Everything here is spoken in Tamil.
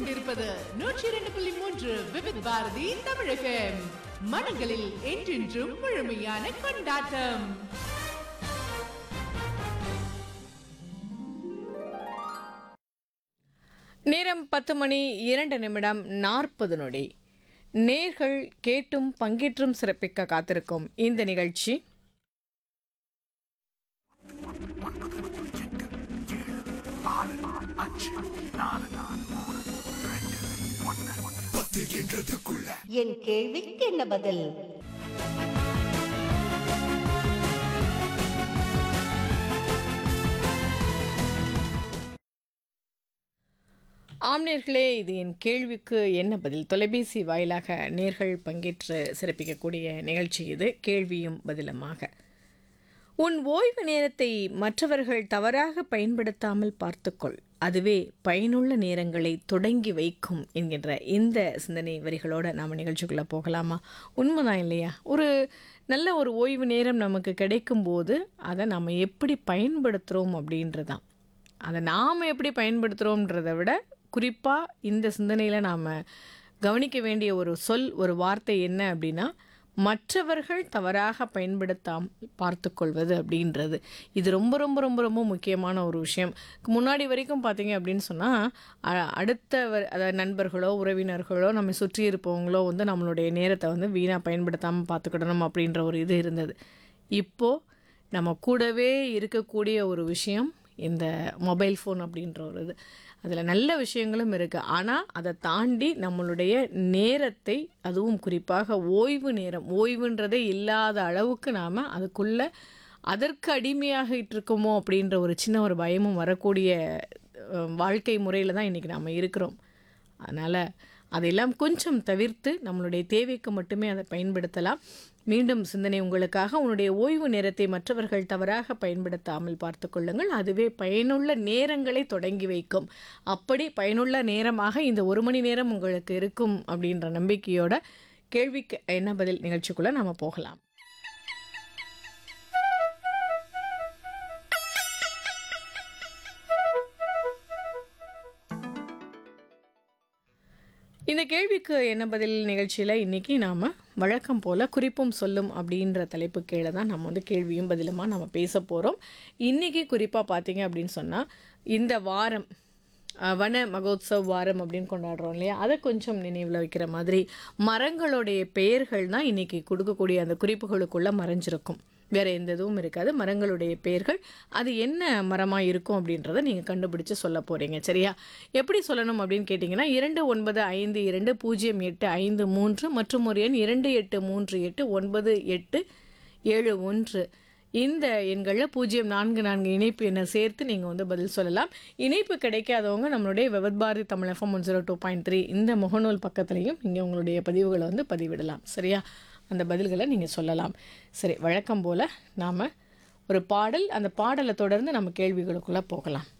கொண்டிருப்பது நூற்றி இரண்டு புள்ளி மூன்று விவித் பாரதி தமிழகம் மனங்களில் என்றென்றும் முழுமையான கொண்டாட்டம் நேரம் பத்து மணி இரண்டு நிமிடம் நாற்பது நொடி நேர்கள் கேட்டும் பங்கேற்றும் சிறப்பிக்க காத்திருக்கும் இந்த நிகழ்ச்சி என் கேள்விக்கு என்ன பதில் ஆம்நேர்களே இது என் கேள்விக்கு என்ன பதில் தொலைபேசி வாயிலாக நேர்கள் பங்கேற்று சிறப்பிக்கக்கூடிய நிகழ்ச்சி இது கேள்வியும் பதிலுமாக உன் ஓய்வு நேரத்தை மற்றவர்கள் தவறாக பயன்படுத்தாமல் பார்த்துக்கொள் அதுவே பயனுள்ள நேரங்களை தொடங்கி வைக்கும் என்கின்ற இந்த சிந்தனை வரிகளோட நாம் நிகழ்ச்சிக்குள்ளே போகலாமா உண்மைதான் இல்லையா ஒரு நல்ல ஒரு ஓய்வு நேரம் நமக்கு கிடைக்கும்போது அதை நம்ம எப்படி பயன்படுத்துகிறோம் அப்படின்றதான் அதை நாம் எப்படி பயன்படுத்துகிறோன்றதை விட குறிப்பாக இந்த சிந்தனையில் நாம் கவனிக்க வேண்டிய ஒரு சொல் ஒரு வார்த்தை என்ன அப்படின்னா மற்றவர்கள் தவறாக பயன்படுத்தாமல் பார்த்துக்கொள்வது அப்படின்றது இது ரொம்ப ரொம்ப ரொம்ப ரொம்ப முக்கியமான ஒரு விஷயம் முன்னாடி வரைக்கும் பார்த்தீங்க அப்படின்னு சொன்னால் அடுத்த வ- அதாவது நண்பர்களோ உறவினர்களோ நம்ம சுற்றி இருப்பவங்களோ வந்து நம்மளுடைய நேரத்தை வந்து வீணாக பயன்படுத்தாமல் பார்த்துக்கிடணும் அப்படின்ற ஒரு இது இருந்தது இப்போது நம்ம கூடவே இருக்கக்கூடிய ஒரு விஷயம் இந்த மொபைல் ஃபோன் அப்படின்ற ஒரு இது அதில் நல்ல விஷயங்களும் இருக்குது ஆனால் அதை தாண்டி நம்மளுடைய நேரத்தை அதுவும் குறிப்பாக ஓய்வு நேரம் ஓய்வுன்றதே இல்லாத அளவுக்கு நாம் அதுக்குள்ளே அதற்கு அடிமையாகிட்டு இருக்கோமோ அப்படின்ற ஒரு சின்ன ஒரு பயமும் வரக்கூடிய அஹ், வாழ்க்கை முறையில் தான் இன்றைக்கி நாம் இருக்கிறோம் அதனால் அதையெல்லாம் கொஞ்சம் தவிர்த்து நம்மளுடைய தேவைக்கு மட்டுமே அதை பயன்படுத்தலாம் மீண்டும் சிந்தனை உங்களுக்காக உன்னுடைய ஓய்வு நேரத்தை மற்றவர்கள் தவறாக பயன்படுத்தாமல் பார்த்து கொள்ளுங்கள் அதுவே பயனுள்ள நேரங்களை தொடங்கி வைக்கும் அப்படி பயனுள்ள நேரமாக இந்த ஒரு மணி நேரம் உங்களுக்கு இருக்கும் அப்படின்ற நம்பிக்கையோட கேள்விக்கு என்ன பதில் நிகழ்ச்சிக்குள்ளே நாம் போகலாம் இந்த கேள்விக்கு என்ன பதில் நிகழ்ச்சியில் இன்றைக்கி நாம் வழக்கம் போல் குறிப்பும் சொல்லும் அப்படின்ற தலைப்பு கீழே தான் நம்ம வந்து கேள்வியும் பதிலுமா நம்ம பேச போகிறோம் இன்றைக்கி குறிப்பாக பார்த்தீங்க அப்படின்னு சொன்னால் இந்த வாரம் அஹ், வன மகோத்சவ் வாரம் அப்படின்னு கொண்டாடுறோம் இல்லையா அதை கொஞ்சம் நினைவில் வைக்கிற மாதிரி மரங்களுடைய பெயர்கள் தான் இன்றைக்கி கொடுக்கக்கூடிய அந்த குறிப்புகளுக்குள்ளே மறைஞ்சிருக்கும் வேறு எந்த இதுவும் இருக்காது மரங்களுடைய பெயர்கள் அது என்ன மரமாக இருக்கும் அப்படின்றத நீங்கள் கண்டுபிடிச்சு சொல்ல போகிறீங்க சரியா எப்படி சொல்லணும் அப்படின்னு கேட்டிங்கன்னா இரண்டு ஒன்பது ஐந்து இரண்டு பூஜ்ஜியம் எட்டு ஐந்து மூன்று மற்றும் ஒரு எண் இரண்டு எட்டு மூன்று எட்டு ஒன்பது எட்டு ஏழு ஒன்று இந்த எண்களில் பூஜ்ஜியம் நான்கு நான்கு இணைப்பு எண்ணை சேர்த்து நீங்கள் வந்து பதில் சொல்லலாம் இணைப்பு கிடைக்காதவங்க நம்மளுடைய Vividh Bharati Tamil FM one zero two point three இந்த முகநூல் பக்கத்துலையும் நீங்கள் உங்களுடைய பதிவுகளை வந்து பதிவிடலாம் சரியா அந்த பதில்களை நீங்கள் சொல்லலாம் சரி வழக்கம் போல் நாம் ஒரு பாடல் அந்த பாடலை தொடர்ந்து நம்ம கேள்விகளுக்குள்ளே போகலாம்